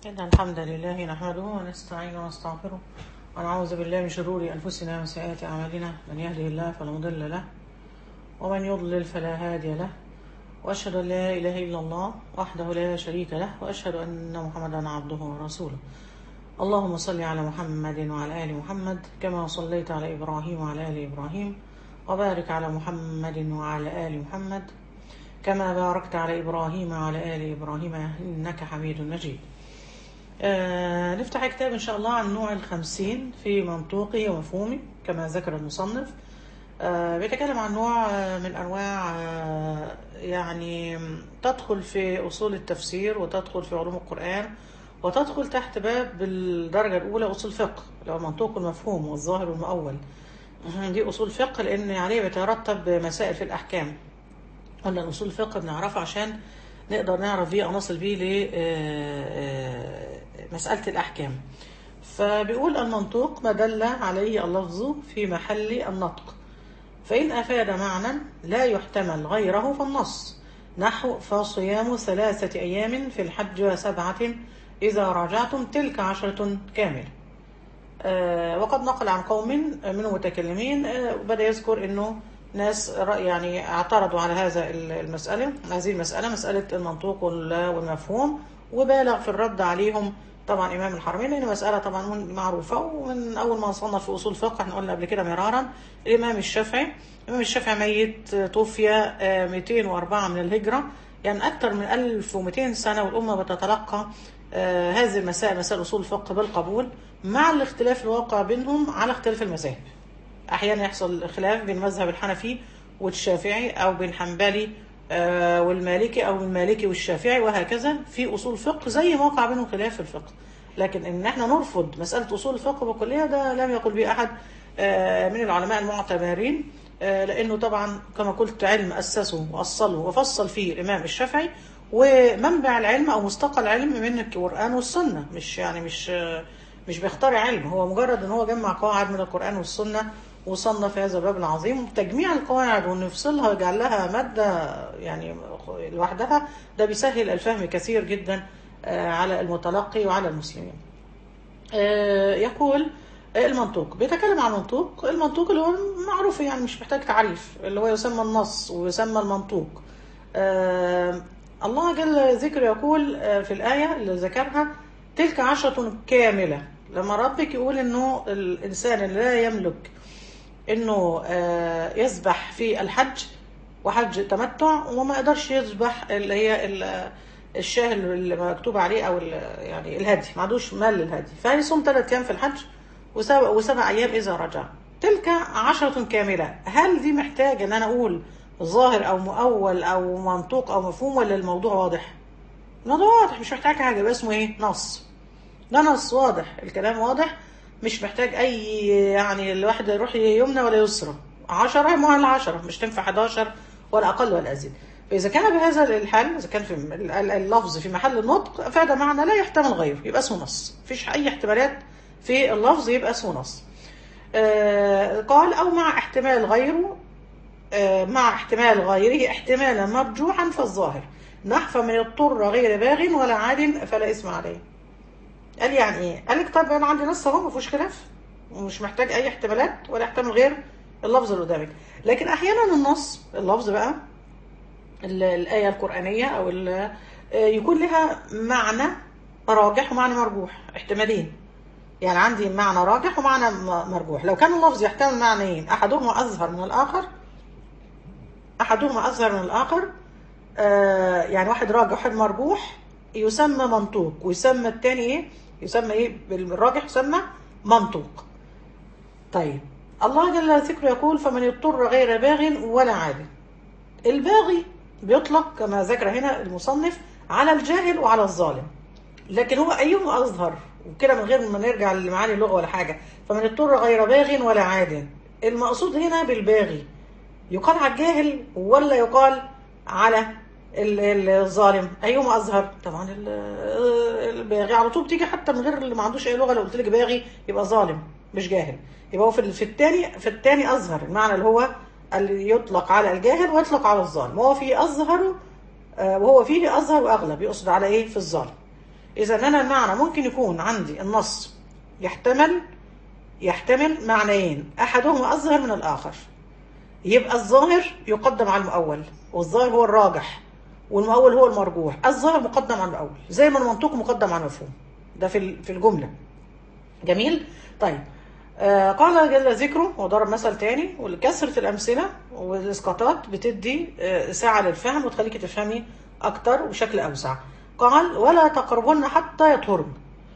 إن الحمد لله نحمده ونستعينه ونستغفره ونعوذ بالله من شرور أنفسنا وسيئات أعمالنا من يهده الله فلا مضل له ومن يضلل فلا هادي له وأشهد أن لا إله إلا الله وحده لا شريك له وأشهد أن محمدا عبده ورسوله اللهم صل على محمد وعلى آل محمد كما صليت على إبراهيم وعلى آل إبراهيم وبارك على محمد وعلى آل محمد كما باركت على إبراهيم وعلى آل إبراهيم إنك حميد مجيد آه نفتح كتاب إن شاء الله عن النوع الخمسين في منطوقه ومفهومه كما ذكر المصنف آه بيتكلم عن نوع آه من أنواع آه يعني تدخل في أصول التفسير وتدخل في علوم القرآن وتدخل تحت باب بالدرجة الأولى أصول فقه لو منطوق المفهوم والظاهر والمؤول دي أصول فقه لأن عليه بيترتب مسائل في الأحكام قلنا الأصول الفقه بنعرفها عشان نقدر نعرف بيه أو نصل بيه لمسألة الأحكام فبيقول المنطوق ما دل عليه اللفظ في محل النطق فإن أفاد معنى لا يحتمل غيره فالنص نحو فصيام ثلاثة أيام في الحج وسبعة إذا رجعتم تلك عشرة كاملة آه وقد نقل عن قوم من المتكلمين آه بدأ يذكر أنه ناس يعني اعترضوا على هذا المسألة هذه المسألة مسألة المنطوق والمفهوم وبالغ في الرد عليهم طبعا إمام الحرمين لأن مسألة طبعا معروفة ومن أول ما صنف في أصول فقه احنا قلنا قبل كده مرارا الإمام الشافعي الإمام الشافعي ميت توفي 204 من الهجرة يعني أكثر من 1200 سنة والأمة بتتلقى هذه المسائل مسائل أصول الفقه بالقبول مع الاختلاف الواقع بينهم على اختلاف المذاهب احيانا يحصل خلاف بين مذهب الحنفي والشافعي او بين حنبلي والمالكي او المالكي والشافعي وهكذا في اصول فقه زي ما وقع بينهم خلاف في الفقه لكن ان احنا نرفض مساله اصول الفقه بكليه ده لم يقل به احد من العلماء المعتبرين لانه طبعا كما قلت علم اسسه واصله وفصل فيه الامام الشافعي ومنبع العلم او مستقى العلم من القران والسنه مش يعني مش مش بيخترع علم هو مجرد ان هو جمع قواعد من القرآن والسنة وصنف هذا الباب العظيم تجميع القواعد وانه يفصلها ويجعل لها مادة يعني لوحدها ده بيسهل الفهم كثير جدا على المتلقي وعلى المسلمين يقول المنطوق بيتكلم عن المنطوق المنطوق اللي هو معروف يعني مش محتاج تعريف اللي هو يسمى النص ويسمى المنطوق الله جل ذكر يقول في الآية اللي ذكرها تلك عشرة كاملة لما ربك يقول انه الانسان اللي لا يملك انه يذبح في الحج وحج تمتع وما يقدرش يذبح اللي هي الشاه اللي مكتوب عليه او يعني الهدي ما عندوش مال للهدي فيصوم ثلاث ايام في الحج وسبع, وسبع ايام اذا رجع تلك عشرة كاملة هل دي محتاج ان انا اقول ظاهر او مؤول او منطوق او مفهوم ولا الموضوع واضح الموضوع واضح مش محتاج حاجه يبقى اسمه ايه نص ده نص واضح الكلام واضح مش محتاج اي يعني الواحد يروح يمنى ولا يسرى 10 ما هي 10 مش تنفع 11 ولا اقل ولا ازيد فاذا كان بهذا الحال اذا كان في اللفظ في محل النطق فهذا معنى لا يحتمل غيره يبقى اسمه نص مفيش اي احتمالات في اللفظ يبقى اسمه نص آه قال او مع احتمال غيره آه مع احتمال غيره احتمالا مرجوحا فالظاهر نحو فمن اضطر غير باغ ولا عاد فلا اسم عليه قال يعني ايه قال لك طب انا عندي نص اهو ما فيهوش خلاف ومش محتاج اي احتمالات ولا يحتمل غير اللفظ اللي قدامك لكن احيانا النص اللفظ بقى الايه القرانيه او يكون لها معنى راجح ومعنى مرجوح احتمالين يعني عندي معنى راجح ومعنى مرجوح لو كان اللفظ يحتمل معنيين احدهما اظهر من الاخر احدهما اظهر من الاخر آه يعني واحد راجح واحد مرجوح يسمى منطوق ويسمى الثاني ايه يسمى ايه بالراجح يسمى منطوق طيب الله جل ذكره يقول فمن يضطر غير باغ ولا عاد الباغي بيطلق كما ذكر هنا المصنف على الجاهل وعلى الظالم لكن هو ايهما اظهر وكده من غير ما نرجع لمعاني اللغه ولا حاجه فمن يضطر غير باغ ولا عاد المقصود هنا بالباغي يقال على الجاهل ولا يقال على الظالم ايهما اظهر طبعا الباغي على طول بتيجي حتى من غير اللي ما عندوش اي لغه لو قلت لك باغي يبقى ظالم مش جاهل يبقى هو في في الثاني في الثاني اظهر المعنى اللي هو اللي يطلق على الجاهل ويطلق على الظالم وهو فيه اظهر وهو فيه اظهر واغلب يقصد على ايه في الظالم اذا انا المعنى ممكن يكون عندي النص يحتمل يحتمل معنيين احدهما اظهر من الاخر يبقى الظاهر يقدم على المؤول والظاهر هو الراجح والمؤول هو المرجوح الظاهر مقدم على المؤول زي ما المنطوق مقدم على المفهوم ده في ال- في الجمله جميل طيب آه قال جل ذكره وضرب مثل تاني وكثرة الأمثلة والإسقاطات بتدي آه ساعة للفهم وتخليك تفهمي أكتر وبشكل أوسع قال ولا تقربن حتى يطهرن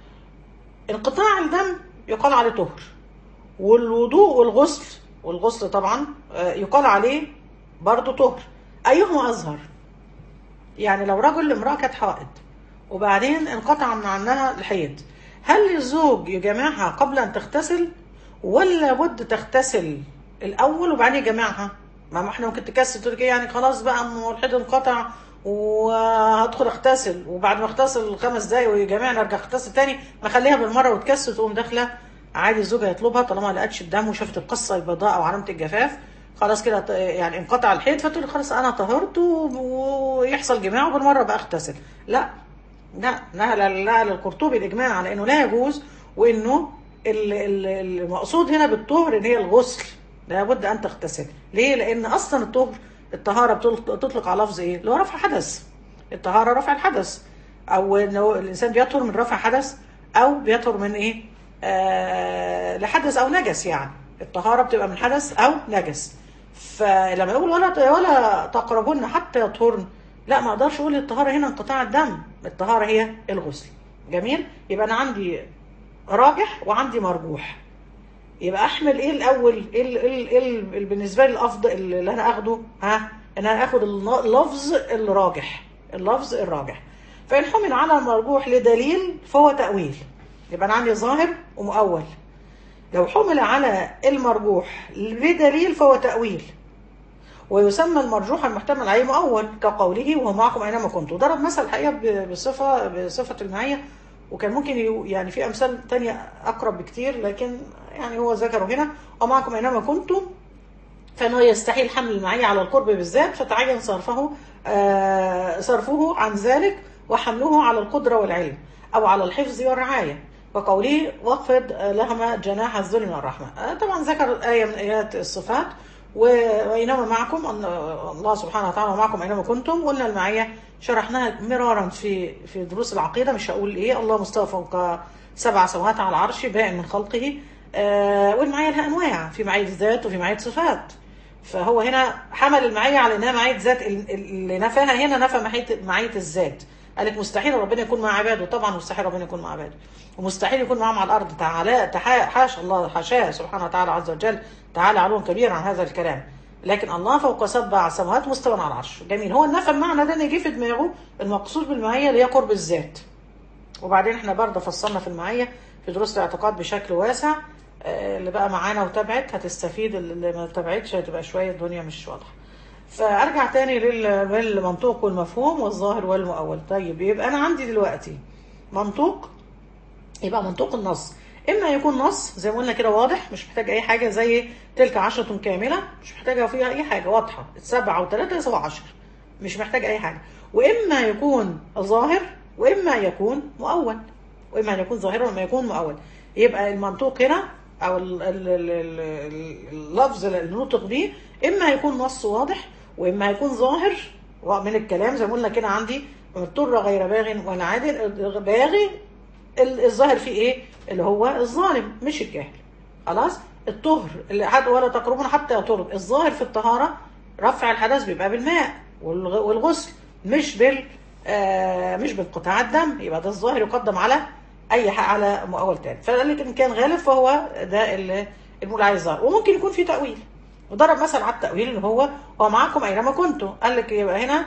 انقطاع الدم يقال عليه طهر والوضوء والغسل والغسل طبعا آه، يقال عليه برضه طهر أيهما أظهر يعني لو رجل لامرأة كانت حائض وبعدين انقطع من عنها الحيض هل الزوج يجامعها قبل أن تغتسل ولا بد تغتسل الأول وبعدين يجامعها ما ما احنا ممكن تكسل تقول لك إيه يعني خلاص بقى أما الحيض انقطع وهدخل اغتسل وبعد ما اغتسل خمس دقايق ويجامعنا ارجع اغتسل تاني ما خليها بالمره وتكسل تقوم داخله عادي الزوجه يطلبها طالما ما لقتش الدم وشافت القصه البيضاء او علامه الجفاف خلاص كده ط- يعني انقطع الحيض فتقول خلاص انا طهرت و- ويحصل جماع وبالمره بقى اغتسل لا لا نهل نهل القرطبي الاجماع على انه لا يجوز وانه ال- ال- المقصود هنا بالطهر ان هي الغسل لابد ان تغتسل ليه لان اصلا الطهر الطهاره بتطلق بتطلق على لفظ ايه اللي هو رفع حدث الطهاره رفع الحدث او انه الانسان بيطهر من رفع حدث او بيطهر من ايه آه لحدث او نجس يعني الطهاره بتبقى من حدث او نجس فلما يقول ولا ولا تقربن حتى يطهرن لا ما اقدرش اقول الطهاره هنا انقطاع الدم الطهاره هي الغسل جميل يبقى انا عندي راجح وعندي مرجوح يبقى احمل ايه الاول ايه ال- ايه ال- ايه ال- ال- بالنسبه لي الافضل اللي انا اخده ها ان انا اخد الل- اللفظ الراجح اللفظ الراجح فان حمل على المرجوح لدليل فهو تاويل يبقى انا عندي ظاهر ومؤول لو حمل على المرجوح بدليل فهو تاويل ويسمى المرجوح المحتمل عليه مؤول كقوله وهو معكم اينما كنتم ضرب مثل الحقيقه ب- بصفه بصفه المعيه وكان ممكن يو- يعني في امثال تانية اقرب بكتير لكن يعني هو ذكره هنا ومعكم اينما كنتم فانه يستحيل حمل المعيه على القرب بالذات فتعين صرفه آه صرفه عن ذلك وحمله على القدره والعلم او على الحفظ والرعايه وقوله واخفض لهما جناح الذل من الرحمه آه طبعا ذكر ايه من ايات الصفات و- وإنما معكم أن الله سبحانه وتعالى ومعكم أينما كنتم قلنا المعية شرحناها مرارا في في دروس العقيدة مش هقول إيه الله مستوى فوق سبع سماوات على العرش بائن من خلقه آه والمعية لها أنواع في معية ذات وفي معية صفات فهو هنا حمل المعية على إنها معية ذات ال- ال- اللي نفاها هنا نفى معية معية الذات قال لك مستحيل ربنا يكون مع عباده طبعا مستحيل ربنا يكون مع عباده ومستحيل يكون معهم على الارض تعالى تحا- حاشا الله حاشاه سبحانه وتعالى عز وجل تعالى علوا كبيرا عن هذا الكلام لكن الله فوق سبع سماوات مستوى على العرش جميل هو نفى المعنى ده ان يجي في دماغه المقصود بالمعيه اللي هي قرب الذات وبعدين احنا برضه فصلنا في المعيه في دروس الاعتقاد بشكل واسع آه، اللي بقى معانا وتابعت هتستفيد اللي ما تابعتش هتبقى شويه الدنيا مش واضحه فارجع تاني لل- للمنطوق والمفهوم والظاهر والمؤول طيب يبقى انا عندي دلوقتي منطوق يبقى منطوق النص اما يكون نص زي ما قلنا كده واضح مش محتاج اي حاجه زي تلك عشرة كامله مش محتاجه فيها اي حاجه واضحه سبعة وثلاثة يساوي عشر مش محتاج اي حاجه واما يكون ظاهر واما يكون مؤول واما ان يكون ظاهرا واما يكون مؤول يبقى المنطوق هنا او ال- ال- ال- ال- اللفظ اللي نطق بيه اما يكون نص واضح واما يكون ظاهر من الكلام زي ما قلنا كده عندي مضطر غير باغ ولا عادل باغي ال- الظاهر فيه ايه اللي هو الظالم مش الجاهل خلاص الطهر اللي حد ولا تقربون حتى يطهر الظاهر في الطهاره رفع الحدث بيبقى بالماء والغ- والغسل مش بال آه مش بانقطاع الدم يبقى ده الظاهر يقدم على اي حق على مؤول تاني فقال لك ان كان غالب فهو ده اللي المولى عايز ظاهر وممكن يكون في تاويل وضرب مثل على التاويل اللي هو هو معاكم اينما كنتم قال لك يبقى هنا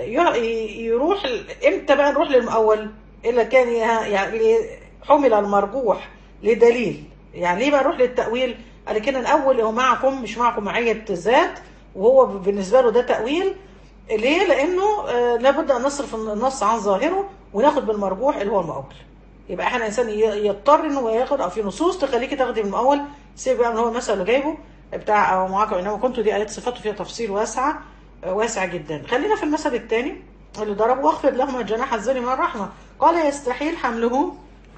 ي- يروح ال- امتى بقى نروح للمؤول الا كان يه- يعني حمل المرجوح لدليل يعني ليه بقى نروح للتاويل قال كده الاول هو معكم مش معكم معيه ذات وهو بالنسبه له ده تاويل ليه لانه آه لابد ان نصرف النص عن ظاهره وناخد بالمرجوح اللي هو المؤول يبقى احيانا الانسان ي- يضطر انه ياخد او في نصوص تخليكي تاخدي من المؤول سيب بقى من هو المثل اللي جايبه بتاع او معاكم انما كنتوا دي ايات صفاته فيها تفصيل واسعه آه، واسع جدا خلينا في المثل الثاني اللي ضربه واخفض لهما جناح الذل من الرحمة قال يستحيل حمله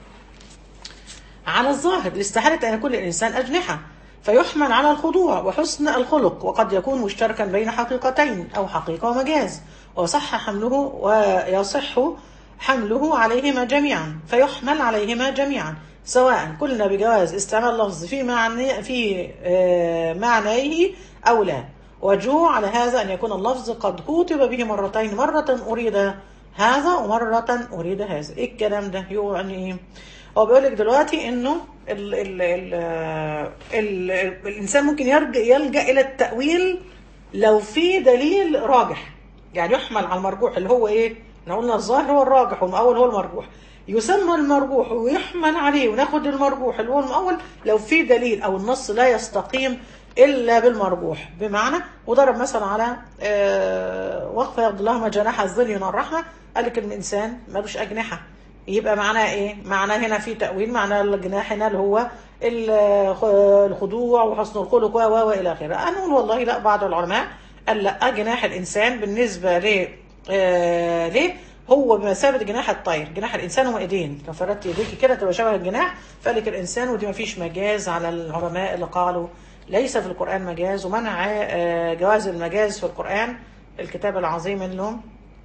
على الظاهر لاستحالة أن يكون للإنسان أجنحة فيحمل على الخضوع وحسن الخلق وقد يكون مشتركا بين حقيقتين أو حقيقة ومجاز وصح حمله ويصح حمله عليهما جميعا فيحمل عليهما جميعا سواء قلنا بجواز استعمال اللفظ في معنى في آه، معنيه أو لا وجوه على هذا أن يكون اللفظ قد كتب به مرتين مرة أريد هذا ومرة أريد هذا إيه الكلام ده يعني إيه هو بيقول لك دلوقتي إنه ال ال ال ال ال الإنسان ممكن يرجع يلجأ إلى التأويل لو في دليل راجح يعني يحمل على المرجوح اللي هو إيه احنا قلنا الظاهر هو الراجح والمؤول هو المرجوح يسمى المرجوح ويحمل عليه وناخد المرجوح اللي هو المؤول لو في دليل او النص لا يستقيم الا بالمرجوح بمعنى وضرب مثلا على آه، وقف يغض اللهم جناح الذل من الرحمه قال لك الانسان ملوش اجنحه يبقى معناه ايه؟ معناه هنا في تأويل معناه الجناح هنا اللي هو ال- الخضوع وحسن الخلق و و والى اخره. هنقول والله لا بعض العلماء قال لا جناح الانسان بالنسبه ل آه ليه؟ هو بمثابه جناح الطير، جناح الانسان هو ايدين، لو فردت ايديك كده تبقى شبه الجناح فقال لك الانسان ودي ما فيش مجاز على العلماء اللي قالوا ليس في القران مجاز ومنع آه، جواز المجاز في القران الكتاب العظيم اللي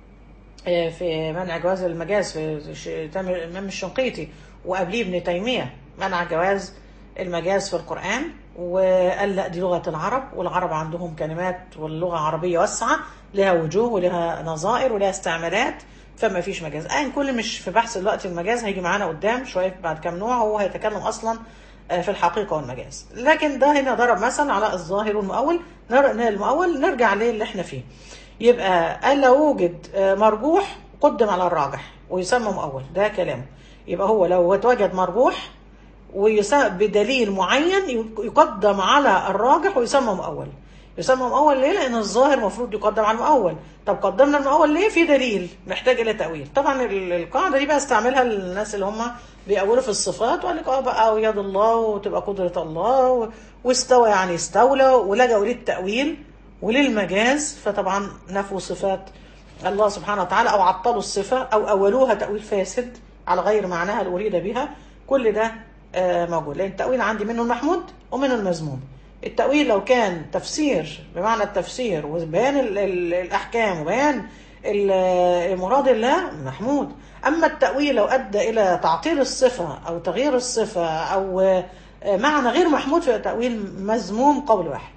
في منع جواز المجاز في ش- تام- الإمام الشنقيطي وقبليه ابن تيمية منع جواز المجاز في القرآن وقال لا دي لغة العرب والعرب عندهم كلمات واللغة عربية واسعة لها وجوه ولها نظائر ولها استعمالات فما فيش مجاز أين كل مش في بحث دلوقتي المجاز هيجي معانا قدام شوية بعد كام نوع هو هيتكلم أصلا آه، في الحقيقة والمجاز لكن ده هنا ضرب مثل على الظاهر والمؤول نر- المؤول نرجع ليه اللي احنا فيه يبقى قال لو وجد آه، مرجوح قدم على الراجح ويسمى مؤول ده كلامه يبقى هو لو اتوجد مرجوح ويسمى بدليل معين يقدم على الراجح ويسمى مؤول يسمى مؤول ليه؟ لأن الظاهر المفروض يقدم على المؤول طب قدمنا المؤول ليه؟ في دليل محتاج إلى تأويل طبعا ال- القاعدة دي بقى استعملها الناس اللي هم بيأولوا في الصفات وقال لك اه بقى ويد الله وتبقى قدرة الله و- واستوى يعني استولى ولجأوا للتأويل وللمجاز فطبعا نفوا صفات الله سبحانه وتعالى او عطلوا الصفه او اولوها تاويل فاسد على غير معناها اللي اريد بها كل ده آه، موجود لان التاويل عندي منه المحمود ومنه المذموم التاويل لو كان تفسير بمعنى التفسير وبيان ال- ال- الاحكام وبيان ال- مراد الله محمود اما التاويل لو ادى الى تعطيل الصفه او تغيير الصفه او آه، معنى غير محمود في تاويل مذموم قول واحد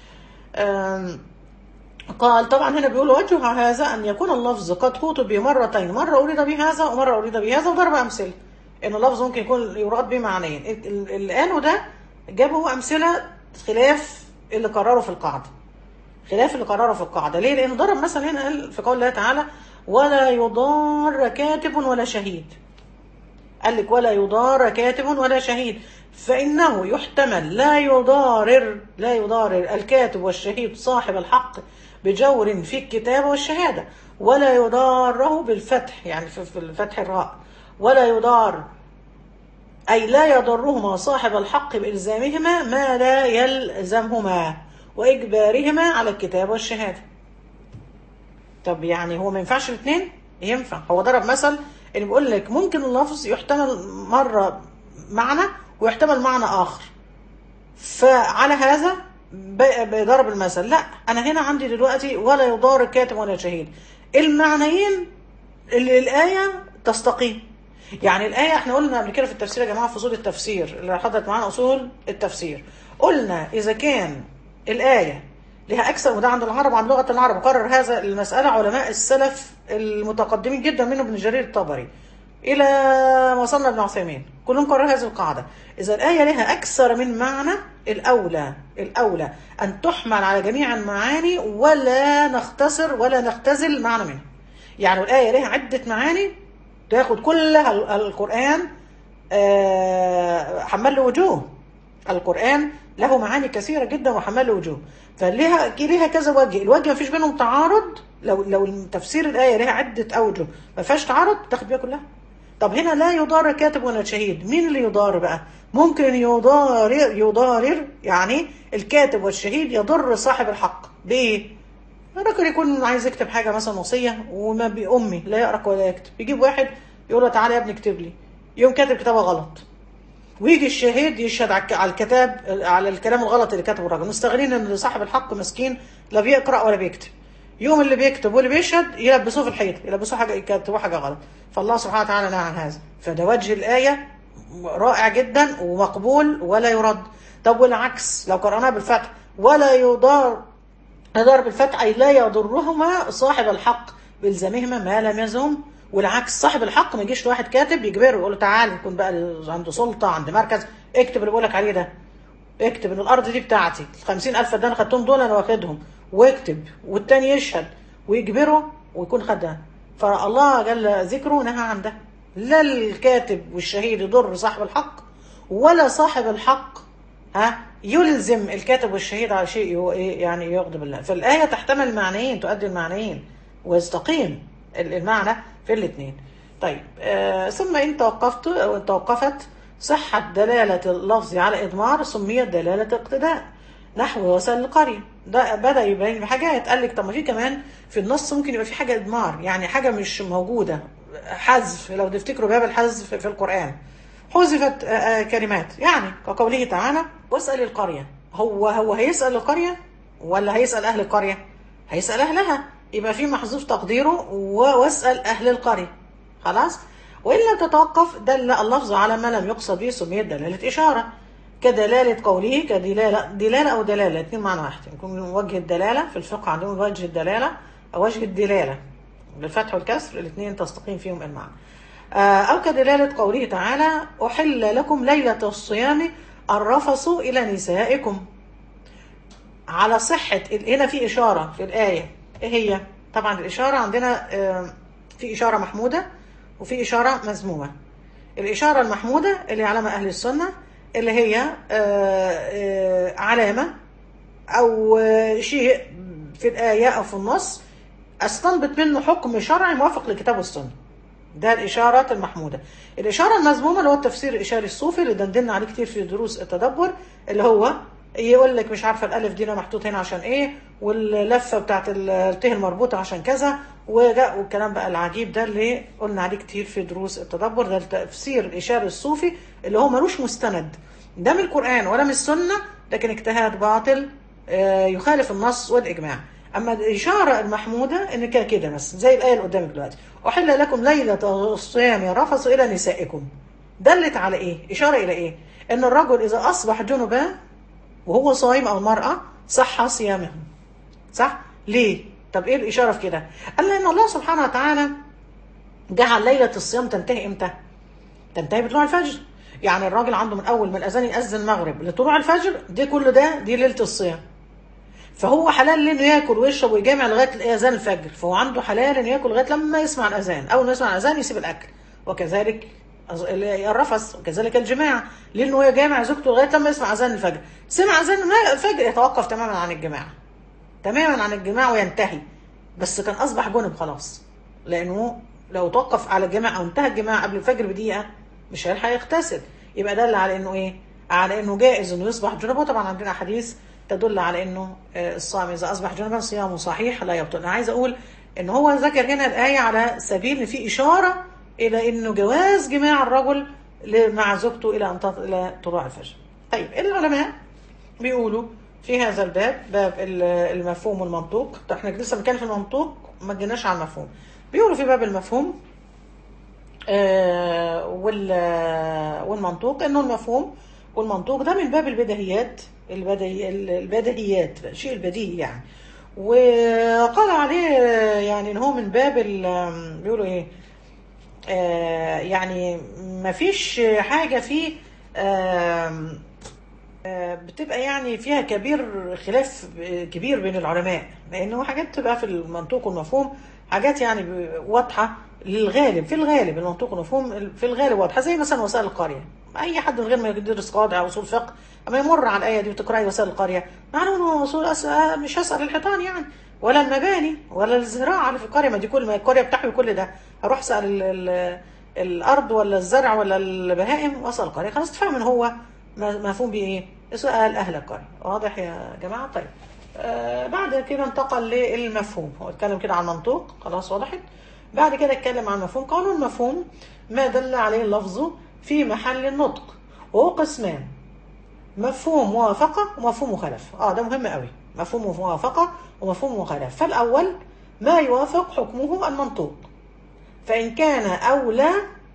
آم، قال طبعا هنا بيقول وجه هذا أن يكون اللفظ قد خطب به مرتين مرة أريد به هذا ومرة أريد به هذا وضرب أمثلة إن اللفظ ممكن يكون يراد به معنيين ال- ال- اللي قاله ده جابوا أمثلة خلاف اللي قرروا في القاعدة خلاف اللي قرره في القاعدة ليه؟ لأنه ضرب مثلا هنا قال في قول الله تعالى ولا يضار كاتب ولا شهيد قال لك ولا يضار كاتب ولا شهيد فإنه يحتمل لا يضارر لا يضارر الكاتب والشهيد صاحب الحق بجور في الكتابة والشهادة ولا يضاره بالفتح يعني في في الفتح الراء ولا يضار أي لا يضرهما صاحب الحق بإلزامهما ما لا يلزمهما وإجبارهما على الكتاب والشهادة طب يعني هو ما ينفعش الاثنين ينفع هو ضرب مثل اللي بيقول لك ممكن اللفظ يحتمل مرة معنى ويحتمل معنى آخر فعلى هذا ب- بضرب المثل لا أنا هنا عندي دلوقتي ولا يضار الكاتب ولا شهيد المعنيين اللي الآية تستقيم يعني الآية احنا قلنا قبل كده في التفسير يا جماعة في أصول التفسير اللي حضرت معانا أصول التفسير قلنا إذا كان الآية لها أكثر وده عند العرب عند لغة العرب قرر هذا المسألة علماء السلف المتقدمين جدا منهم ابن جرير الطبري إلى ما وصلنا ابن عثيمين كلهم قرروا هذه القاعدة إذا الآية لها أكثر من معنى الأولى الأولى أن تحمل على جميع المعاني ولا نختصر ولا نختزل معنى منها يعني الآية لها عدة معاني تاخد كلها ال- القرآن آه، حمل له وجوه القرآن له معاني كثيرة جدا وحمل له وجوه فليها ليها كذا وجه الوجه ما فيش بينهم تعارض لو لو تفسير الآية لها عدة أوجه ما فيهاش تعارض تاخد بيها كلها طب هنا لا يضار كاتب ولا شهيد مين اللي يضار بقى ممكن يضارر يضارر يعني الكاتب والشهيد يضر صاحب الحق بايه الراجل يكون عايز يكتب حاجه مثلا وصيه وما بأمي لا يقرا ولا يكتب يجيب واحد يقول له تعالى يا ابني اكتب لي يوم كاتب كتابه غلط ويجي الشهيد يشهد على على الكتاب على الكلام الغلط اللي كتبه الراجل مستغلين ان صاحب الحق مسكين لا بيقرا ولا بيكتب يوم اللي بيكتب واللي بيشهد يلبسوه في الحيط يلبسوه حاجه يكتبوه حاجه غلط فالله سبحانه وتعالى نهى عن هذا فده وجه الايه رائع جدا ومقبول ولا يرد طب والعكس لو قرأناه بالفتح ولا يضار يضار بالفتح أي لا يضرهما صاحب الحق بإلزامهما ما لم يزهم والعكس صاحب الحق ما يجيش واحد كاتب يجبره يقول له تعالى يكون بقى عنده سلطة عنده مركز اكتب اللي بقولك عليه ده اكتب ان الارض دي بتاعتي الخمسين الف ده انا خدتهم دول انا واخدهم واكتب والتاني يشهد ويجبره ويكون خدها فالله جل ذكره نهى عن ده لا الكاتب والشهيد يضر صاحب الحق ولا صاحب الحق ها يلزم الكاتب والشهيد على شيء يعني يغضب الله فالآية تحتمل معنيين تؤدي المعنيين ويستقيم المعنى في الاثنين طيب آه ثم إن توقفت أو إن توقفت صحة دلالة اللفظ على إضمار سميت دلالة اقتداء نحو وسائل القرية ده بدأ يبين بحاجات قال لك طب ما في كمان في النص ممكن يبقى في حاجة إضمار يعني حاجة مش موجودة حذف لو تفتكروا باب الحذف في القرآن حذفت كلمات يعني كقوله تعالى واسأل القرية هو هو هيسأل القرية ولا هيسأل أهل القرية هيسأل أهلها يبقى في محذوف تقديره واسأل أهل القرية خلاص وإلا تتوقف دل اللفظ على ما لم يقصد به سميت دلالة إشارة كدلالة قوله كدلالة دلالة أو دلالة الاثنين معنى واحد يكون وجه الدلالة في الفقه عندهم وجه الدلالة أو وجه الدلالة بالفتح والكسر الاثنين تستقيم فيهم المعنى أو كدلالة قوله تعالى أحل لكم ليلة الصيام الرفص إلى نسائكم على صحة هنا في إشارة في الآية إيه هي؟ طبعا الإشارة عندنا في إشارة محمودة وفي إشارة مذمومة الإشارة المحمودة اللي علامة أهل السنة اللي هي علامة أو شيء في الآية أو في النص استنبط منه حكم شرعي موافق للكتاب والسنة ده الإشارات المحمودة الإشارة المذمومة اللي هو التفسير الإشاري الصوفي اللي دندنا عليه كتير في دروس التدبر اللي هو يقول لك مش عارفة الألف دي محطوط هنا عشان إيه واللفة بتاعت الته المربوطة عشان كذا والكلام بقى العجيب ده اللي قلنا عليه كتير في دروس التدبر ده التفسير الإشاري الصوفي اللي هو ملوش مستند ده من القرآن ولا من السنة لكن اجتهاد باطل يخالف النص والإجماع أما الإشارة المحمودة إن كده كده بس زي الآية اللي قدامك دلوقتي أحل لكم ليلة الصيام رفث إلى نسائكم دلت على إيه؟ إشارة إلى إيه؟ إن الرجل إذا أصبح جنبا وهو صايم أو المرأة صح صيامه صح؟ ليه؟ طب إيه الإشارة في كده؟ قال لأن الله سبحانه وتعالى جعل ليلة الصيام تنتهي إمتى؟ تنتهي بطلوع الفجر يعني الراجل عنده من أول ما الأذان يأذن المغرب لطلوع الفجر دي كل ده دي ليلة الصيام فهو حلال ليه انه ياكل ويشرب ويجامع لغايه اذان الفجر فهو عنده حلال انه ياكل لغايه لما يسمع الاذان اول ما يسمع الاذان يسيب الاكل وكذلك الرفث وكذلك الجماع لانه يجامع زوجته لغايه لما يسمع اذان الفجر سمع اذان الفجر يتوقف تماما عن الجماع تماما عن الجماع وينتهي بس كان اصبح جنب خلاص لانه لو توقف على الجماع او انتهى الجماع قبل الفجر بدقيقه مش هيلحق يغتسل يبقى دل على انه ايه على انه جائز انه يصبح جنب وطبعا عندنا حديث تدل على انه الصائم اذا اصبح جنبا صيامه صحيح لا يبطل انا عايز اقول ان هو ذكر هنا الايه على سبيل ان في اشاره الى انه جواز جماع الرجل مع زوجته الى ان الى طلوع الفجر طيب العلماء بيقولوا في هذا الباب باب المفهوم والمنطوق احنا لسه بنتكلم في المنطوق ما جيناش على المفهوم بيقولوا في باب المفهوم آه والمنطوق انه المفهوم والمنطوق ده من باب البديهيات البدهي البديهيات الشيء البديهي يعني وقال عليه يعني ان هو من باب بيقولوا ايه آه يعني ما فيش حاجة فيه آه آه بتبقى يعني فيها كبير خلاف كبير بين العلماء لانه حاجات تبقى في المنطوق والمفهوم حاجات يعني واضحة للغالب في الغالب المنطوق والمفهوم في الغالب واضحة زي مثلا وسائل القرية اي حد من غير ما يدرس قواعد او اصول فقه اما يمر على الايه دي وتقراي وسائل القريه معلوم انه اصول أسأل مش هسال الحيطان يعني ولا المباني ولا الزراعه اللي في القريه ما دي كل ما القريه بتحوي كل ده هروح اسال ال ال الارض ولا الزرع ولا البهائم واسال القريه خلاص تفهم ان هو مفهوم بيه ايه؟ سؤال اهل القريه واضح يا جماعه طيب آه بعد كده انتقل للمفهوم هو اتكلم كده عن المنطوق خلاص وضحت بعد كده اتكلم عن المفهوم قالوا المفهوم ما دل عليه اللفظ في محل النطق وهو قسمان مفهوم موافقة ومفهوم مخالفة اه ده مهم قوي مفهوم موافقة ومفهوم مخالفة فالأول ما يوافق حكمه المنطوق فإن كان أولى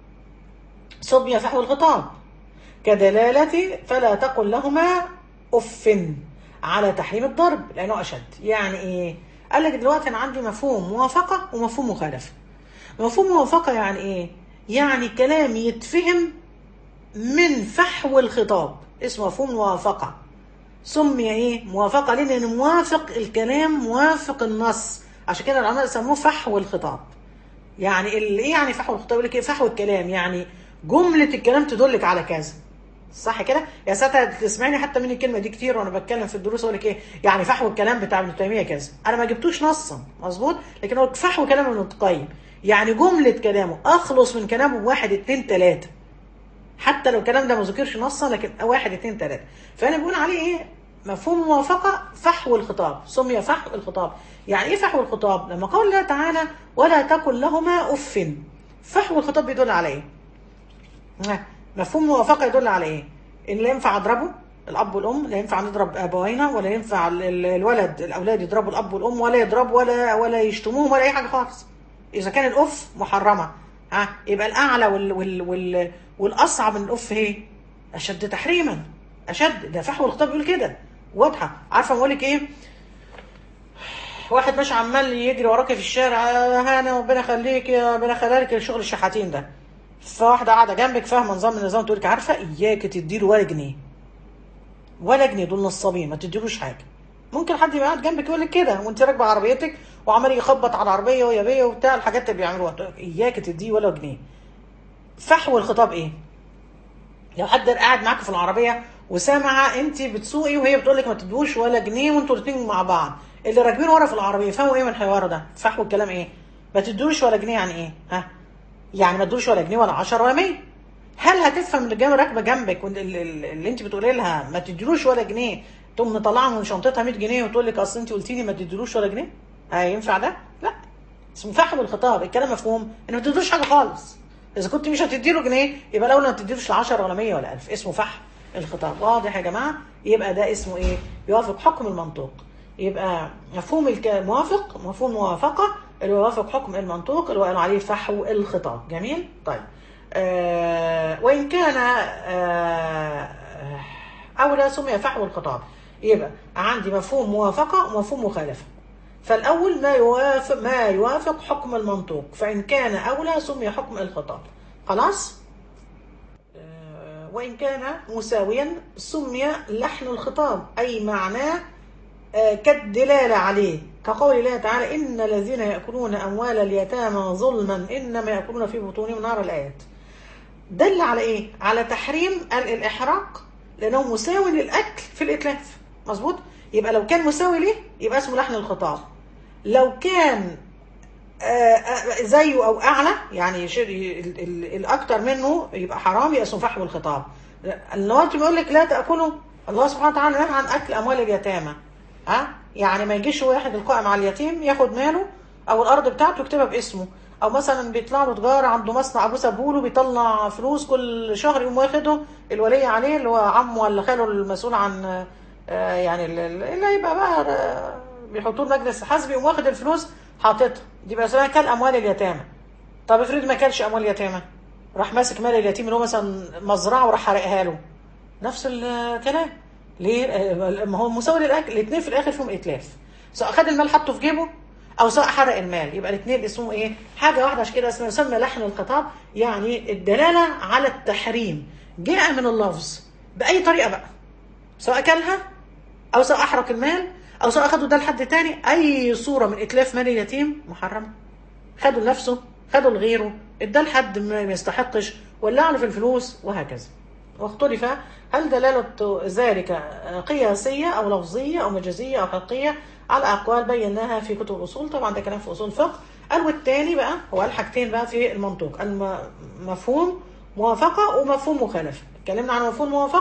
سمي فحوى الخطاب كدلالة فلا تقل لهما أف على تحريم الضرب لأنه أشد يعني إيه قال لك دلوقتي أنا عندي مفهوم موافقة ومفهوم مخالفة مفهوم موافقة يعني إيه يعني كلام يتفهم من فحوى الخطاب اسمه مفهوم موافقة سمي ايه موافقة ليه لان موافق الكلام موافق النص عشان كده العلماء سموه فحوى الخطاب يعني ايه يعني فحوى الخطاب يقول لك ايه فحوى الكلام يعني جملة الكلام تدلك على كذا صح كده يا ساتر تسمعني حتى من الكلمه دي كتير وانا بتكلم في الدروس اقول لك ايه يعني فحوى الكلام بتاع ابن تيميه كذا انا ما جبتوش نصا مظبوط لكن هو فحوى كلام ابن القيم يعني جمله كلامه اخلص من كلامه بواحد اتنين تلاته حتى لو الكلام ده ما ذكرش نصا لكن واحد اتنين تلاته فانا بقول عليه ايه مفهوم موافقة فحوى الخطاب سمي فحوى الخطاب يعني ايه فحوى الخطاب لما قال الله تعالى ولا تكن لهما اف فحوى الخطاب بيدل على ايه مفهوم موافقة يدل على ايه ان لا ينفع اضربه الاب والام لا ينفع نضرب ابوينا ولا ينفع الولد الاولاد يضربوا الاب والام ولا يضربوا ولا ولا يشتموهم ولا اي حاجه خالص اذا كان الاف محرمه ها يبقى الاعلى وال وال وال والاصعب من الاف هي اشد تحريما اشد ده فحوى الخطاب بيقول كده واضحه عارفه بقول لك ايه واحد ماشي عمال يجري وراكي في الشارع هانا ربنا يخليك يا ربنا يخليك شغل الشحاتين ده فواحده قاعده جنبك فاهمه نظام النظام تقول لك عارفه اياك تديله ولا جنيه ولا جنيه دول نصابين ما تديلوش حاجه ممكن حد يبقى قاعد جنبك يقول لك كده وانت راكبه عربيتك وعمال يخبط على العربيه ويا بيه وبتاع الحاجات اللي بيعملوها اياك تديه ولا جنيه فحوى الخطاب ايه لو حد قاعد معاك في العربيه وسامعه انت بتسوقي وهي بتقول لك ما تدوش ولا جنيه وانتوا الاثنين مع بعض اللي راكبين ورا في العربيه فهموا ايه من الحوار ده فحوى الكلام ايه ما تدوش ولا جنيه يعني ايه ها يعني ما تدوش ولا جنيه ولا 10 ولا 100 هل هتفهم اللي جايه راكبه جنبك اللي, اللي انت بتقولي لها ما تديلوش ولا جنيه تقوم مطلعه من شنطتها 100 جنيه وتقول لك اصل انت قلتي لي ما تديلوش ولا جنيه هينفع ده لا اسمه فحم الخطاب الكلام مفهوم ان ما تديلوش حاجه خالص اذا كنت مش هتديله جنيه يبقى الاولى ما تديلوش لا 10 ولا 100 ولا 1000 اسمه فحم الخطاب واضح يا جماعه يبقى ده اسمه ايه يوافق حكم المنطوق يبقى مفهوم الموافق مفهوم موافقه اللي يوافق حكم المنطوق اللي هو قالوا عليه فحو الخطاب جميل طيب آه وإن كان آه أولى سمي فحو الخطاب يبقى عندي مفهوم موافقة ومفهوم مخالفة فالأول ما يوافق ما يوافق حكم المنطوق فإن كان أولى سمي حكم الخطاب خلاص آه وإن كان مساويا سمي لحن الخطاب أي معناه آه كالدلالة عليه كقول الله تعالى إن الذين يأكلون أموال اليتامى ظلما إنما يأكلون في بطونهم نار الآيات دل على إيه؟ على تحريم الإحراق لأنه مساوي للأكل في الإتلاف مظبوط؟ يبقى لو كان مساوي ليه يبقى اسمه لحن الخطاب لو كان زيه أو أعلى يعني الأكثر منه يبقى حرام يبقى اسمه فحم الخطاب النهارده بيقول لك لا تأكلوا الله سبحانه وتعالى نهى عن أكل أموال اليتامى ها يعني ما يجيش واحد القائم على اليتيم ياخد ماله او الارض بتاعته يكتبها باسمه او مثلا بيطلع له تجاره عنده مصنع ابوه سابوله بيطلع فلوس كل شهر يقوم واخده الولي عليه اللي هو عمه ولا خاله المسؤول عن يعني اللي هيبقى بقى بيحطوه مجلس حسبي يقوم واخد الفلوس حاططها دي بقى اسمها كل اموال اليتامى طب افرض ما كلش اموال اليتامى راح ماسك مال اليتيم اللي هو مثلا مزرعه وراح حرقها له نفس الكلام ليه؟ ما هو مساوي للاكل الاثنين في الاخر فيهم اتلاف سواء خد المال حطه في جيبه او سواء حرق المال يبقى الاثنين اسمهم ايه؟ حاجه واحده عشان كده اسمها يسمى لحن الخطاب يعني الدلاله على التحريم جاء من اللفظ باي طريقه بقى سواء اكلها او سواء احرق المال او سواء اخده ده لحد تاني اي صوره من اتلاف مال اليتيم محرمه خده لنفسه خده لغيره اداه لحد ما يستحقش ولع له في الفلوس وهكذا واختلف هل دلالة ذلك قياسية أو لفظية أو مجازية أو حقيقية على أقوال بيناها في كتب الأصول طبعا ده كلام في أصول الفقه قال والتاني بقى هو قال حاجتين بقى في المنطوق المفهوم موافقة ومفهوم مخالفة اتكلمنا عن مفهوم موافقة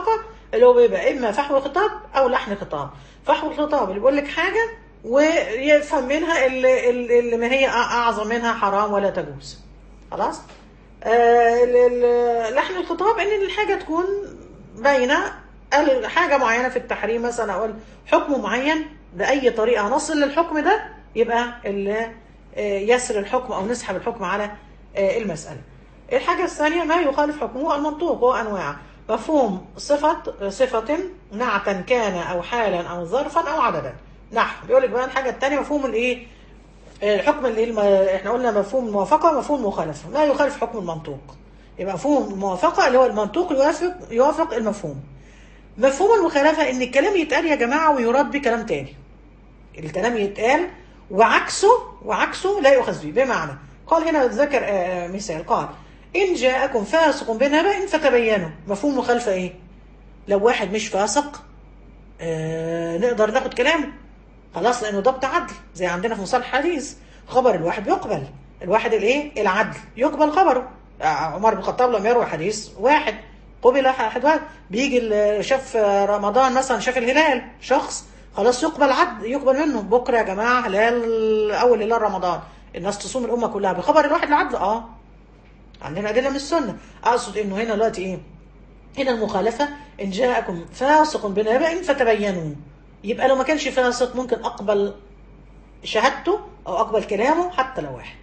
اللي هو بيبقى اما فحوى خطاب او لحن خطاب فحوى الخطاب اللي بيقول لك حاجه ويفهم منها اللي, اللي ما هي اعظم منها حرام ولا تجوز خلاص آه ال- ال- لحن الخطاب ان الحاجه تكون باينه قال حاجه معينه في التحريم مثلا اقول حكم معين باي طريقه نصل للحكم ده يبقى اللي آه، يسر الحكم او نسحب الحكم على آه، المساله الحاجه الثانيه ما يخالف حكمه المنطوق وانواع مفهوم صفه صفه نعتا كان او حالا او ظرفا او عددا نحو بيقول لك بقى الحاجه الثانيه مفهوم الايه الحكم اللي الم... احنا قلنا مفهوم الموافقه مفهوم المخالفه ما يخالف حكم المنطوق يبقى مفهوم الموافقه اللي هو المنطوق يوافق يوافق المفهوم مفهوم المخالفه ان الكلام يتقال يا جماعه ويراد بكلام تاني الكلام يتقال وعكسه وعكسه لا يؤخذ به بمعنى قال هنا ذكر آه، مثال قال ان جاءكم فاسق بنبأ فتبينوا مفهوم مخالفه ايه لو واحد مش فاسق آه نقدر ناخد كلامه خلاص لانه ضبط عدل زي عندنا في مصطلح الحديث خبر الواحد يقبل الواحد الايه العدل يقبل خبره آه، عمر بن الخطاب لما يروي حديث واحد قبل واحد واحد بيجي ال- شاف رمضان مثلا شاف الهلال شخص خلاص يقبل عدل يقبل منه بكره يا جماعه هلال اول هلال رمضان الناس تصوم الامه كلها بخبر الواحد العدل اه عندنا ادله من السنه اقصد انه هنا دلوقتي ايه هنا المخالفة إن جاءكم فاسق بنبأ فتبينوا يبقى لو ما كانش فاسق ممكن أقبل شهادته أو أقبل كلامه حتى لو واحد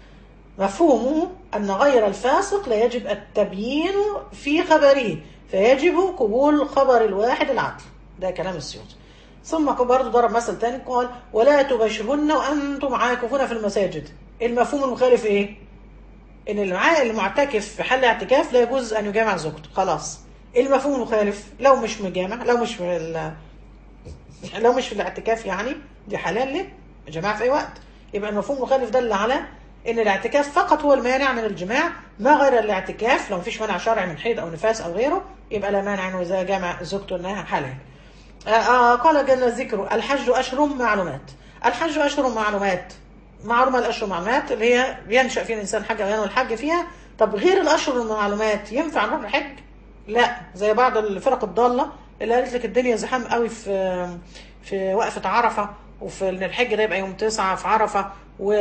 مفهومه أن غير الفاسق لا يجب التبيين في خبره فيجب قبول خبر الواحد العدل ده كلام السيوطي ثم برضه ضرب مثل تاني قال ولا تباشرهن وأنتم عاكفون في المساجد المفهوم المخالف إيه؟ ان اللي معاه المعتكف في حل اعتكاف لا يجوز ان يجامع زوجته خلاص المفهوم المخالف لو مش مجامع لو مش في ال- لو مش في الاعتكاف يعني دي حلال ليه جماعة في اي وقت يبقى المفهوم المخالف دل على ان الاعتكاف فقط هو المانع من الجماع ما غير الاعتكاف لو مفيش منع شرعي من حيض او نفاس او غيره يبقى لا مانع انه اذا جامع زوجته انها حلال آه آه قال جل ذكره الحج اشهر معلومات الحج اشهر معلومات معلومه الاشهر معلومات اللي هي ينشا فيها الانسان حاجه او ينوي الحج فيها طب غير الاشهر المعلومات ينفع نروح الحج لا زي بعض الفرق الضاله اللي قالت لك الدنيا زحام قوي في في وقفه عرفه وفي ان الحج ده يبقى يوم تسعة في عرفه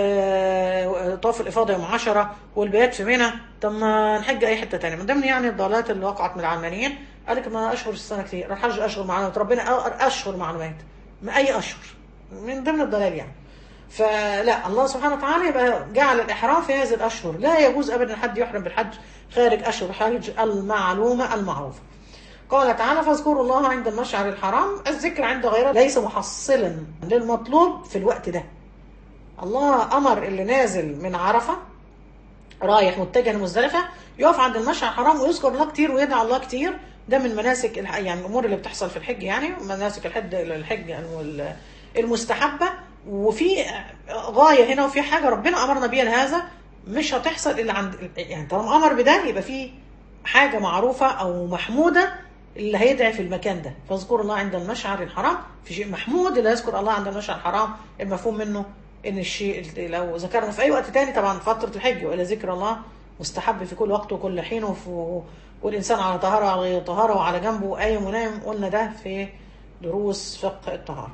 وطواف الافاضه يوم 10 والبيات في منى طب ما نحج اي حته تانية من ضمن يعني الضالات اللي وقعت من العلمانيين قال لك ما اشهر السنه كتير الحج اشهر معلومات ربنا اشهر معلومات ما اي اشهر من ضمن الضلال يعني فلا الله سبحانه وتعالى يبقى جعل الإحرام في هذه الأشهر لا يجوز أبدا حد يحرم بالحج خارج أشهر الحج المعلومة المعروفة قال تعالى فاذكروا الله عند المشعر الحرام الذكر عند غيره ليس محصلا للمطلوب في الوقت ده الله أمر اللي نازل من عرفة رايح متجه لمزدلفة يقف عند المشعر الحرام ويذكر الله كتير ويدعى الله كتير ده من مناسك الح... يعني الأمور اللي بتحصل في الحج يعني مناسك الحج الحج الم- المستحبة وفي غاية هنا وفي حاجة ربنا أمرنا بيها لهذا مش هتحصل إلا عند يعني طالما أمر بده يبقى في حاجة معروفة أو محمودة اللي هيدعي في المكان ده فاذكروا الله عند المشعر الحرام في شيء محمود اللي يذكر الله عند المشعر الحرام المفهوم منه ان الشيء لو ذكرنا في اي وقت تاني طبعا فتره الحج والى ذكر الله مستحب في كل وقت وكل حين وفي والانسان على طهاره وعلى غير طهاره وعلى جنبه اي منام قلنا ده في دروس فقه الطهاره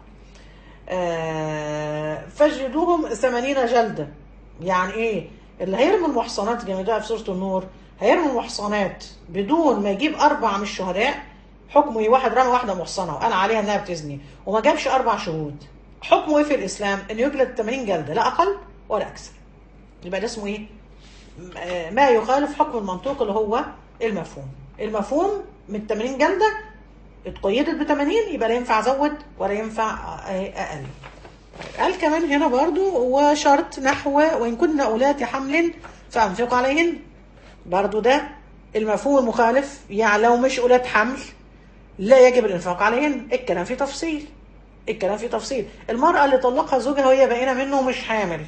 آه، فاجلدوهم ثمانين جلدة يعني ايه اللي هيرمي المحصنات جميلة في سورة النور هيرمي المحصنات بدون ما يجيب أربع من الشهداء حكمه إيه؟ واحد رمى واحدة محصنة وقال عليها إنها بتزني وما جابش أربع شهود حكمه إيه في الإسلام؟ إنه يجلد 80 جلدة لا أقل ولا أكثر يبقى ده اسمه إيه؟ آه، ما يخالف حكم المنطوق اللي هو المفهوم المفهوم من 80 جلدة اتقيدت ب 80 يبقى لا ينفع ازود ولا ينفع اقل قال كمان هنا برضو وشرط نحو وان كن اولات حمل فانفق عليهن برضو ده المفهوم المخالف يعني لو مش اولاد حمل لا يجب الانفاق عليهن الكلام فيه تفصيل الكلام فيه تفصيل المرأة اللي طلقها زوجها وهي باينة منه ومش حامل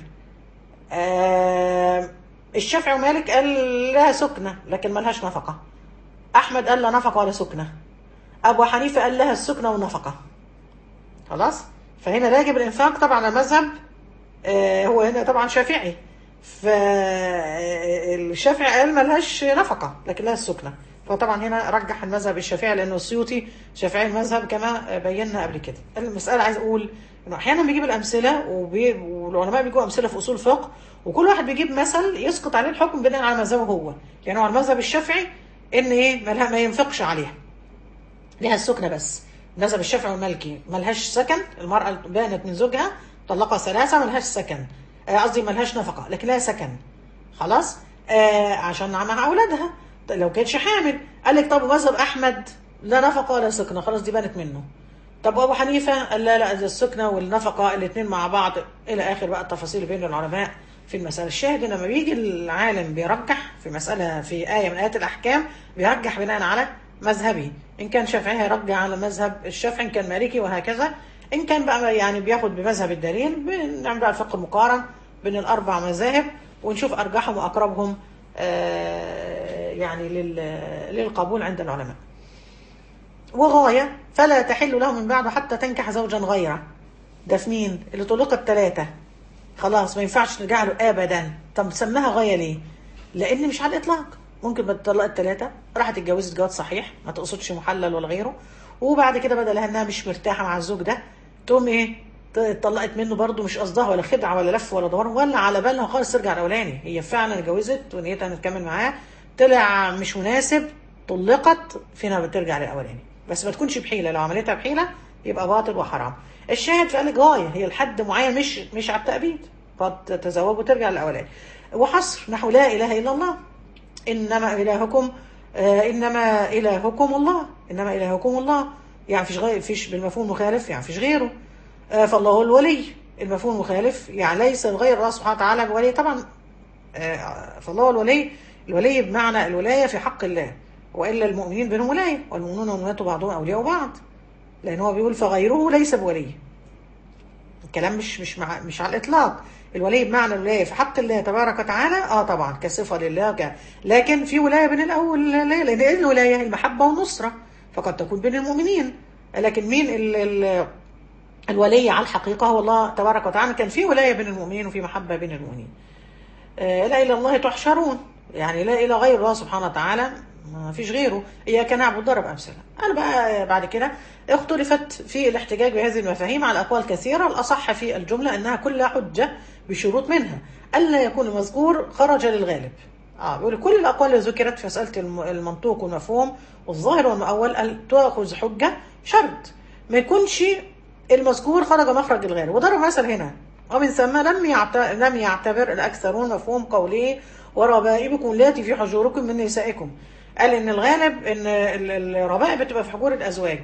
آه الشافعي ومالك قال لها سكنة لكن ملهاش نفقة أحمد قال لا نفقة ولا سكنة أبو حنيفة قال لها السكنة والنفقة خلاص فهنا لا يجب الإنفاق طبعا على مذهب آه هو هنا طبعا شافعي فالشافعي قال ملهاش نفقة لكن لها السكنة فطبعا هنا رجح المذهب الشافعي لانه السيوطي شافعي المذهب كما بينا قبل كده المساله عايز اقول انه احيانا بيجيب الامثله وبي... والعلماء بيجيبوا امثله في اصول الفقه وكل واحد بيجيب مثل يسقط عليه الحكم بناء على مذهبه هو يعني على المذهب الشافعي ان ايه ملها ما ينفقش عليها ليها السكنه بس المذهب الشافعي والمالكي ملهاش سكن المراه بانت من زوجها طلقها ثلاثه ملهاش سكن قصدي آه ملهاش نفقه لكن لها سكن خلاص آه عشان معاها اولادها لو كانتش حامل قال لك طب مذهب احمد لا نفقه ولا سكنه خلاص دي بانت منه طب ابو حنيفه قال لا لا ده السكنه والنفقه الاثنين مع بعض الى اخر بقى التفاصيل بين العلماء في المساله الشاهد لما بيجي العالم بيرجح في مساله في ايه من ايات الاحكام بيرجح بناء على مذهبي ان كان شافعي هيرجع على مذهب الشافعي ان كان مالكي وهكذا ان كان بقى يعني بياخد بمذهب الدليل بنعمل بقى الفقه المقارن بين الاربع مذاهب ونشوف ارجحهم واقربهم يعني للقبول عند العلماء وغاية فلا تحل له من بعده حتى تنكح زوجا غيره ده في مين اللي طلقت ثلاثة خلاص ما ينفعش ترجع له ابدا طب سماها غاية ليه لان مش على الاطلاق ممكن بتطلق الثلاثة راحت اتجوزت جواز صحيح ما تقصدش محلل ولا غيره وبعد كده بدل انها مش مرتاحة مع الزوج ده تقوم ايه اتطلقت منه برضه مش قصدها ولا خدعه ولا لف ولا دور ولا على بالها خالص ترجع الاولاني هي فعلا اتجوزت ونيتها انها تكمل معاه طلع مش مناسب طلقت فينا بترجع للاولاني بس ما تكونش بحيله لو عملتها بحيله يبقى باطل وحرام الشاهد في قال غايه هي لحد معين مش مش على التأبيد فتتزوج وترجع للاولاني وحصر نحو لا اله الا الله انما الهكم آه انما الهكم الله انما الهكم الله يعني فيش غير فيش بالمفهوم مخالف يعني فيش غيره آه فالله الولي المفهوم المخالف يعني ليس غير الله سبحانه وتعالى بولي طبعا آه فالله الولي الولي بمعنى الولاية في حق الله وإلا المؤمنين بينهم ولاية والمؤمنون والمؤمنات بعضهم أولياء بعض لأن هو بيقول فغيره ليس بولي الكلام مش مش مع مش على الإطلاق الولي بمعنى الولاية في حق الله تبارك وتعالى اه طبعا كصفة لله ك... لكن في ولاية بين الأول لأن إيه الولاية المحبة والنصرة فقد تكون بين المؤمنين لكن مين ال... ال... الولي على الحقيقة هو الله تبارك وتعالى كان في ولاية بين المؤمنين وفي محبة بين المؤمنين آه لا إلى الله تحشرون يعني لا إلى غير الله سبحانه وتعالى ما فيش غيره إياك نعبد ضرب أمثلة أنا بقى بعد كده اختلفت في الاحتجاج بهذه المفاهيم على أقوال كثيرة الأصح في الجملة أنها كلها حجة بشروط منها ألا يكون المذكور خرج للغالب اه بيقول كل الاقوال اللي ذكرت في مساله المنطوق والمفهوم والظاهر والمؤول تاخذ حجه شرط ما يكونش المذكور خرج مخرج الغالب وضرب مثل هنا ومن ثم لم لم يعتبر الاكثرون مفهوم قوله وربائبكم اللاتي في حجوركم من نسائكم قال ان الغالب ان الربائب بتبقى في حجور الازواج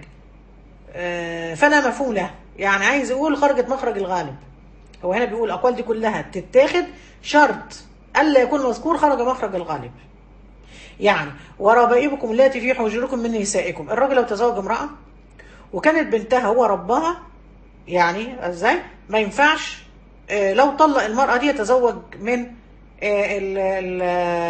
فلا مفهوم له يعني عايز يقول خرجت مخرج الغالب هو هنا بيقول الاقوال دي كلها تتاخد شرط الا يكون مذكور خرج مخرج الغالب يعني وربائبكم اللاتي في حجوركم من نسائكم الراجل لو تزوج امراه وكانت بنتها هو ربها يعني ازاي ما ينفعش لو طلق المرأة دي يتزوج من ال ال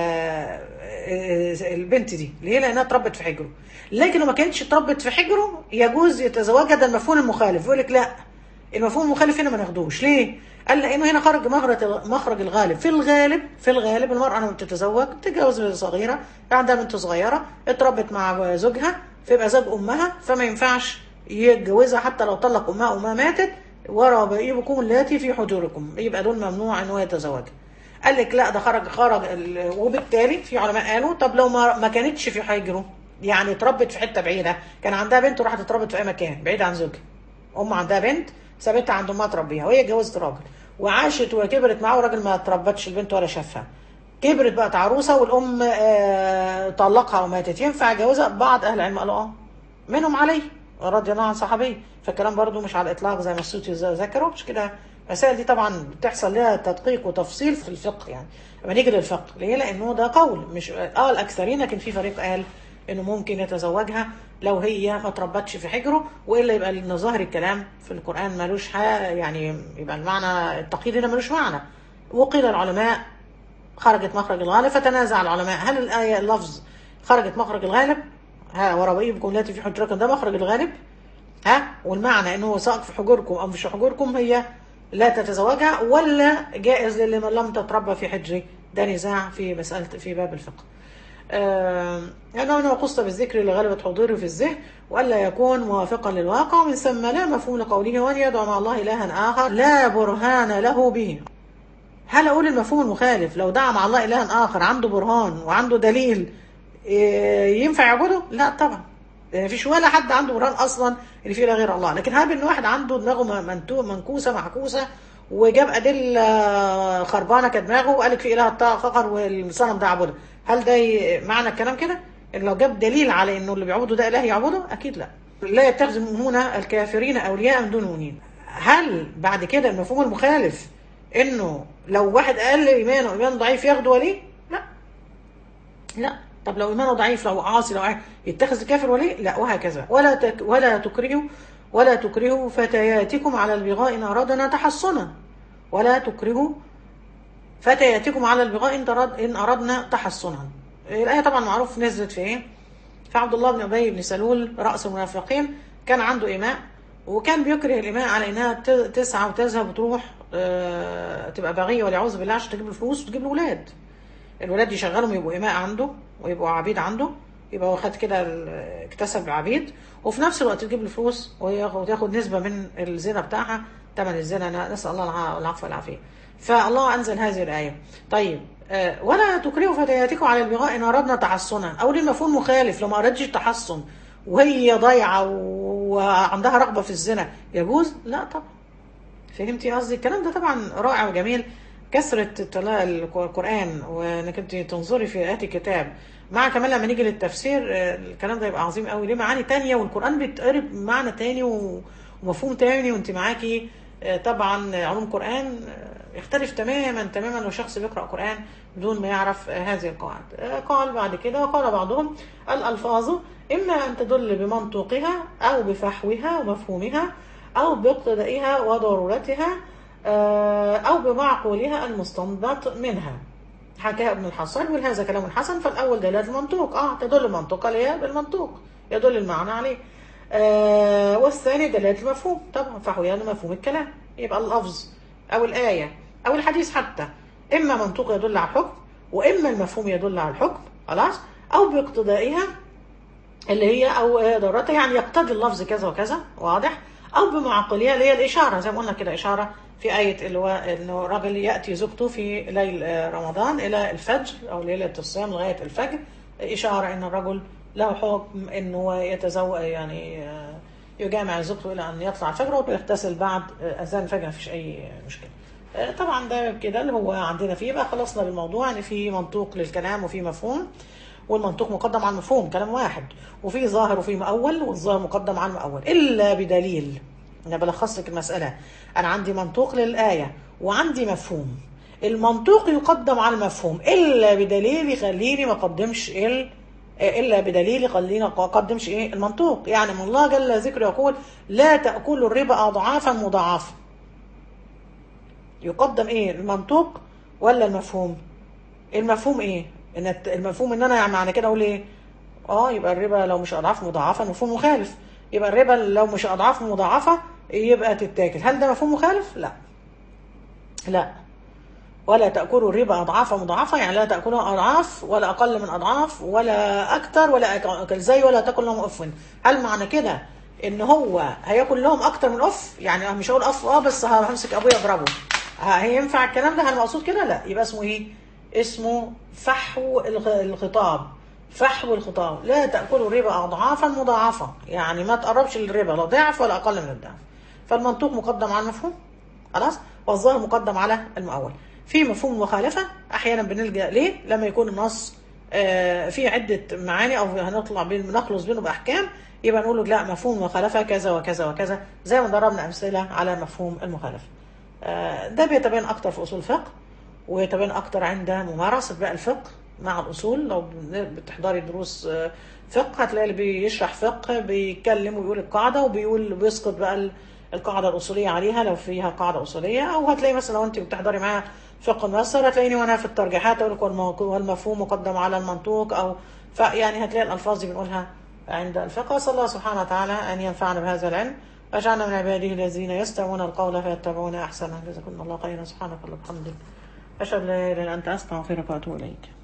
البنت دي ليه لانها اتربت في حجره لكن لو ما كانتش اتربت في حجره يجوز يتزوجها ده المفهوم المخالف يقول لك لا المفهوم المخالف هنا ما ناخدوش ليه قال لانه هنا خرج مخرج مخرج الغالب في الغالب في الغالب المرأة لما بتتزوج بتتجوز صغيرة عندها بنت صغيرة اتربت مع زوجها فيبقى زوج امها فما ينفعش يتجوزها حتى لو طلق امها وما ماتت وربائبكم اللاتي في حجوركم يبقى دول ممنوع ان هو يتزوجها قال لك لا ده خرج خرج وبالتالي في علماء قالوا طب لو ما, ما كانتش في حجره يعني اتربت في حته بعيده كان عندها بنت وراحت اتربت في اي مكان بعيد عن زوجها ام عندها بنت سابتها عند امها تربيها وهي اتجوزت راجل وعاشت وكبرت معاه وراجل ما تربتش البنت ولا شافها كبرت بقت عروسه والام آه طلقها وماتت ينفع يجوزها بعض اهل العلم قالوا اه منهم علي رضي الله عن صحابي فالكلام برضو مش على الاطلاق زي ما السوتي ذكروا مش كده المسائل دي طبعا بتحصل لها تدقيق وتفصيل في الفقه يعني لما نيجي للفقه ليه لانه ده قول مش اه الاكثرين لكن في فريق قال انه ممكن يتزوجها لو هي ما تربتش في حجره والا يبقى ان ظاهر الكلام في القران ملوش يعني يبقى المعنى التقييد هنا ملوش معنى وقيل العلماء خرجت مخرج الغالب فتنازع العلماء هل الايه اللفظ خرجت مخرج الغالب ها وربائبكم التي في حجركم ده مخرج الغالب ها والمعنى انه سواء في حجوركم او مش في حجوركم هي لا تتزوجها ولا جائز لمن لم تتربى في حجري ده نزاع في مسألة في باب الفقه آه، لأنه أنه قصت بالذكر لغلبة حضوره في الذهن وألا يكون موافقا للواقع ومن ثم لا مفهوم لقوله وأن يدعو مع الله إلها آخر لا برهان له به هل أقول المفهوم المخالف لو دعا مع الله إلها آخر عنده برهان وعنده دليل إيه، ينفع يعبده؟ لا طبعا ما فيش ولا حد عنده برهان اصلا ان في اله غير الله لكن هل ان واحد عنده دماغه منتو منكوسه محكوسه وجاب ادله خربانه كدماغه وقال لك في اله فقر والصنم ده عبده هل ده ي- معنى الكلام كده ان لو جاب دليل على انه اللي بيعبده ده اله يعبده اكيد لا لا يتخذ المؤمنون الكافرين اولياء من دون المؤمنين هل بعد كده المفهوم المخالف انه لو واحد اقل ايمانه ايمان ضعيف ياخده وليه لا لا طب لو ايمانه ضعيف لو عاصي لو عاصي يتخذ الكافر ولي لا وهكذا ولا تك ولا تكرهوا ولا تكرهوا فتياتكم على البغاء ان ارادنا تحصنا ولا تكرهوا فتياتكم على البغاء ان تراد ان اردنا تحصنا الايه طبعا معروف نزلت في ايه في عبد الله بن ابي بن سلول راس المنافقين كان عنده اماء وكان بيكره الاماء على انها ت- تسعى وتذهب وتروح آه، تبقى بغيه والعياذ بالله عشان تجيب له فلوس وتجيب له اولاد الولاد يشغلهم يبقوا إماء عنده ويبقوا عبيد عنده يبقى هو خد كده ال- اكتسب العبيد وفي نفس الوقت تجيب له فلوس وياخد وتاخد نسبة من الزنا بتاعها ثمن الزنا نسأل الله الع- العفو والعافية فالله أنزل هذه الآية طيب آه، ولا تكرهوا فتياتكم على البغاء إن أردنا تحصنا أو ليه مفهوم مخالف لو ما أردتش تحصن وهي ضايعة وعندها رغبة في الزنا يجوز؟ لا طبعا فهمتي قصدي الكلام ده طبعا رائع وجميل كثرة تلاقي القرآن وانك انت تنظري في آيات الكتاب مع كمان لما نيجي للتفسير آه، الكلام ده يبقى عظيم قوي ليه معاني تانية والقرآن بيتقرب بمعنى تاني و- ومفهوم تاني وانت معاكي آه، طبعا علوم قرآن آه، يختلف تماما تماما لو شخص بيقرأ قرآن بدون ما يعرف آه، هذه القواعد آه، قال بعد كده وقال بعضهم الألفاظ إما أن تدل بمنطوقها أو بفحوها ومفهومها أو باقتضائها وضرورتها آه، أو بمعقولها المستنبط منها حكاها ابن الحصان يقول هذا كلام حسن فالأول دلالة المنطوق اه تدل المنطوق عليها بالمنطوق يدل المعنى عليه آه والثاني دلالة المفهوم طبعا فحويان مفهوم الكلام يبقى اللفظ أو الآية أو الحديث حتى إما منطوق يدل على الحكم وإما المفهوم يدل على الحكم خلاص أو باقتضائها اللي هي او ضرورتها يعني يقتضي اللفظ كذا وكذا واضح او بمعقوليه اللي هي الاشاره زي ما قلنا كده اشاره في ايه اللي هو انه راجل ياتي زوجته في ليل آه، رمضان الى الفجر او ليله الصيام لغايه الفجر اشاره ان الرجل له حكم انه يتزوج يعني آه، يجامع زوجته الى ان يطلع الفجر ويغتسل بعد آه، اذان الفجر مفيش اي مشكله آه، طبعا ده كده اللي هو عندنا فيه بقى خلصنا بالموضوع ان في منطوق للكلام وفي مفهوم والمنطوق مقدم على المفهوم كلام واحد وفي ظاهر وفي مؤول والظاهر مقدم على المؤول الا بدليل انا بلخص لك المساله انا عندي منطوق للايه وعندي مفهوم المنطوق يقدم على المفهوم الا بدليل يخليني ما اقدمش ال الا بدليل يخليني ما اقدمش ايه المنطوق يعني من الله جل ذكره يقول لا تاكلوا الربا اضعافا مضاعفه يقدم ايه المنطوق ولا المفهوم المفهوم ايه ان الت- المفهوم ان انا يعني معنى كده اقول ايه اه يبقى الربا لو مش اضعاف مضاعفه مفهوم مخالف يبقى الربا لو مش اضعاف مضاعفه يبقى تتاكل هل ده مفهوم مخالف لا لا ولا تأكلوا الربا أضعافا مضاعفة يعني لا تأكلوا أضعاف ولا أقل من أضعاف ولا أكتر ولا أكل زي ولا تاكل لهم أف هل معنى كده إن هو هياكل لهم أكتر من أف يعني مش هقول أف أه بس همسك أبويا أضربه ه- هينفع الكلام ده هل مقصود كده لا يبقى اسمه إيه اسمه فحو الغ- الخطاب فحو الخطاب لا تأكلوا الربا أضعافا مضاعفة يعني ما تقربش للربا لا ضعف ولا أقل من الضعف فالمنطوق مقدم على المفهوم خلاص والظاهر مقدم على المؤول في مفهوم مخالفة أحيانا بنلجأ ليه لما يكون النص آه، في عدة معاني أو هنطلع بين نخلص بينه بأحكام يبقى نقول له لا مفهوم مخالفة كذا وكذا وكذا زي ما ضربنا أمثلة على مفهوم المخالفة آه، ده بيتبين أكتر في أصول الفقه ويتبين أكتر عند ممارسة بقى الفقه مع الأصول لو بن- بتحضري دروس آه، فقه هتلاقي اللي بيشرح فقه بيتكلم ويقول القاعدة وبيقول بيسقط بقى ال- القاعدة الأصولية عليها لو فيها قاعدة أصولية أو هتلاقي مثلا لو أنت بتحضري معاها فقه ميسر هتلاقيني وأنا في الترجيحات أقول لك والموق- والمفهوم مقدم على المنطوق أو فيعني هتلاقي الألفاظ دي بنقولها عند الفقه صلى الله سبحانه وتعالى أن ينفعنا بهذا العلم واجعلنا من عباده الذين يستمعون القول فيتبعون أحسنه جزاكم الله خيرا سبحانك اللهم وبحمدك أشهد أن لا إله إلا أنت أستغفرك وأتوب إليك